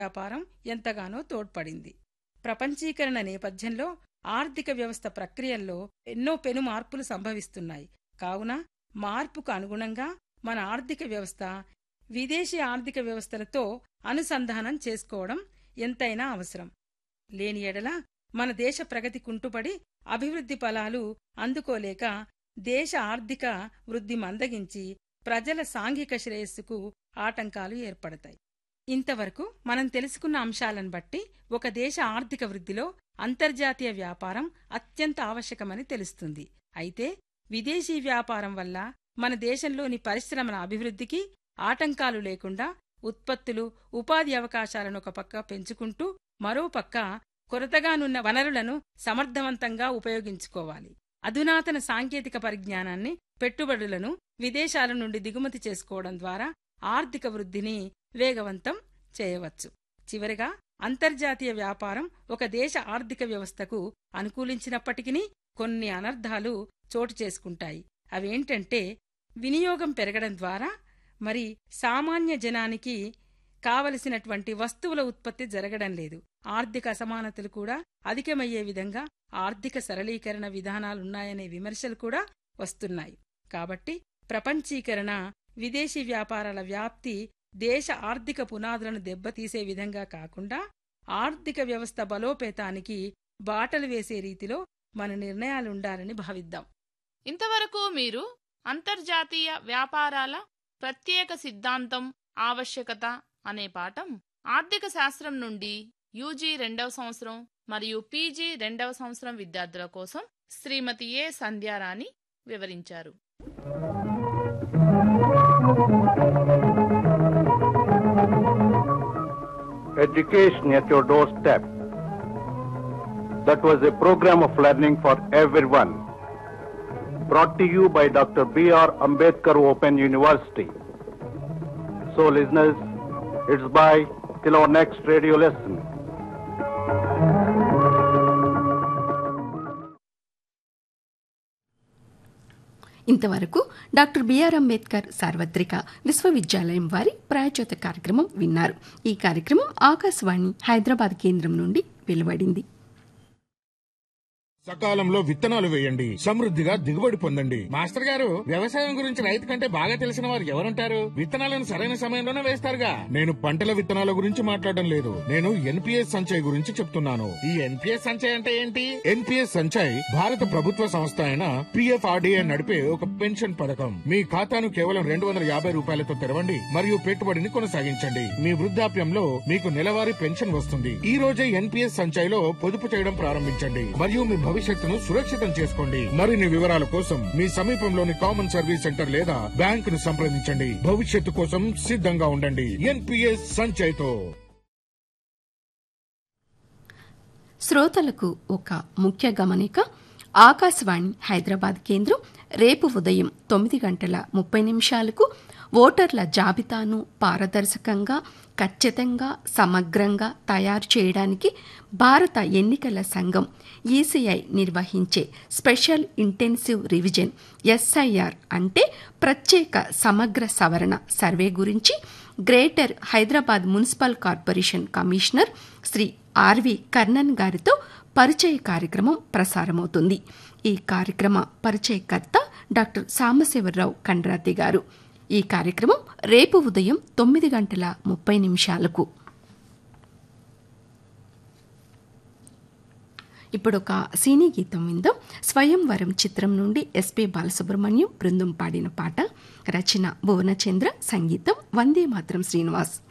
వ్యాపారం ఎంతగానో తోడ్పడింది ప్రపంచీకరణ నేపథ్యంలో ఆర్థిక వ్యవస్థ ప్రక్రియల్లో ఎన్నో పెను మార్పులు సంభవిస్తున్నాయి కావున మార్పుకు అనుగుణంగా మన ఆర్థిక వ్యవస్థ విదేశీ ఆర్థిక వ్యవస్థలతో అనుసంధానం చేసుకోవడం ఎంతైనా అవసరం లేని ఎడల మన దేశ ప్రగతి కుంటుపడి అభివృద్ధి ఫలాలు అందుకోలేక దేశ ఆర్థిక వృద్ధి మందగించి ప్రజల సాంఘిక శ్రేయస్సుకు ఆటంకాలు ఏర్పడతాయి ఇంతవరకు మనం తెలుసుకున్న అంశాలను బట్టి ఒక దేశ ఆర్థిక వృద్ధిలో అంతర్జాతీయ వ్యాపారం అత్యంత ఆవశ్యకమని తెలుస్తుంది అయితే విదేశీ వ్యాపారం వల్ల మన దేశంలోని పరిశ్రమల అభివృద్ధికి ఆటంకాలు లేకుండా ఉత్పత్తులు ఉపాధి అవకాశాలను ఒక పక్క పెంచుకుంటూ మరో పక్క కొరతగానున్న వనరులను సమర్థవంతంగా ఉపయోగించుకోవాలి అధునాతన సాంకేతిక పరిజ్ఞానాన్ని పెట్టుబడులను విదేశాల నుండి దిగుమతి చేసుకోవడం ద్వారా ఆర్థిక వృద్ధిని వేగవంతం చేయవచ్చు చివరగా అంతర్జాతీయ వ్యాపారం ఒక దేశ ఆర్థిక వ్యవస్థకు అనుకూలించినప్పటికీ కొన్ని అనర్థాలు చోటు చేసుకుంటాయి అవేంటంటే వినియోగం పెరగడం ద్వారా మరి సామాన్య జనానికి కావలసినటువంటి వస్తువుల ఉత్పత్తి జరగడం లేదు ఆర్థిక అసమానతలు కూడా అధికమయ్యే విధంగా ఆర్థిక సరళీకరణ విధానాలున్నాయనే విమర్శలు కూడా వస్తున్నాయి కాబట్టి ప్రపంచీకరణ విదేశీ వ్యాపారాల వ్యాప్తి దేశ ఆర్థిక పునాదులను దెబ్బతీసే విధంగా కాకుండా ఆర్థిక వ్యవస్థ బలోపేతానికి బాటలు వేసే రీతిలో మన నిర్ణయాలుండాలని భావిద్దాం ఇంతవరకు మీరు అంతర్జాతీయ వ్యాపారాల ప్రత్యేక సిద్ధాంతం ఆవశ్యకత అనే పాఠం ఆర్థిక శాస్త్రం నుండి యూజీ రెండవ సంవత్సరం మరియు పీజీ రెండవ సంవత్సరం విద్యార్థుల కోసం శ్రీమతి ఏ సంధ్యారాణి వివరించారు Education at your doorstep. That was a program of learning for everyone. Brought to you by Dr. B.R. Ambedkar Open University. So, listeners, it's bye till our next radio lesson. ఇంతవరకు doctor B R Ambedkar సార్వత్రిక విశ్వవిద్యాలయం వారి ప్రాయోజిత కార్యక్రమం విన్నారు ఈ కార్యక్రమం ఆకాశవాణి హైదరాబాద్ కేంద్రం నుండి వెలువడింది సకాలంలో విత్తనాలు వేయండి సమృద్ధిగా దిగుబడి పొందండి మాస్టర్ గారు వ్యవసాయం గురించి రైతు కంటే బాగా తెలిసిన వారు ఎవరుంటారు విత్తనాలను సరైన సమయంలోనే వేస్తారుగా నేను పంటల విత్తనాల గురించి మాట్లాడడం లేదు నేను ఎన్పిఎస్ సంచయ్ గురించి చెప్తున్నాను ఈ ఎన్పిఎస్ సంచయ్ అంటే ఏంటి ఎన్పిఎస్ సంచయ్ భారత ప్రభుత్వ సంస్థ అయిన పిఎఫ్ఆర్డిఏ నడిపే ఒక పెన్షన్ పథకం మీ ఖాతాను కేవలం రెండు వందల యాభై రూపాయలతో తెరవండి మరియు పెట్టుబడిని కొనసాగించండి మీ వృద్ధాప్యంలో మీకు నెలవారీ పెన్షన్ వస్తుంది ఈ రోజే ఎన్పిఎస్ సంచయ్ లో పొదుపు చేయడం ప్రారంభించండి మరియు మీ భవిష్యత్తును సురక్షితం చేసుకోండి మరిన్ని వివరాల కోసం మీ సమీపంలోని కామన్ సర్వీస్ సెంటర్ లేదా బ్యాంకును సంప్రదించండి భవిష్యత్తు కోసం సిద్ధంగా ఉండండి ఎన్పిఎస్ సంచయ్తో శ్రోతలకు ఒక ముఖ్య గమనిక ఆకాశవాణి హైదరాబాద్ కేంద్రం రేపు ఉదయం తొమ్మిది గంటల ముప్పై నిమిషాలకు ఓటర్ల జాబితాను పారదర్శకంగా ఖచ్చితంగా సమగ్రంగా తయారు చేయడానికి భారత ఎన్నికల సంఘం ఈసీఐ నిర్వహించే స్పెషల్ ఇంటెన్సివ్ రివిజన్ ఎస్ఐఆర్ అంటే ప్రత్యేక సమగ్ర సవరణ సర్వే గురించి greater Hyderabad municipal corporation commissioner Shri R V Karnan గారితో పరిచయ కార్యక్రమం ప్రసారమవుతుంది ఈ కార్యక్రమ పరిచయకర్త డాక్టర్ సాంబశివరావు కండ్రాతి గారు ఈ కార్యక్రమం రేపు ఉదయం తొమ్మిది గంటల ముప్పై నిమిషాలకు ఇప్పుడు ఒక సినీ గీతం విందాం స్వయంవరం చిత్రం నుండి ఎస్పి బాలసుబ్రహ్మణ్యం బృందం పాడిన పాట రచన భువనచంద్ర సంగీతం వందే మాత్రం శ్రీనివాస్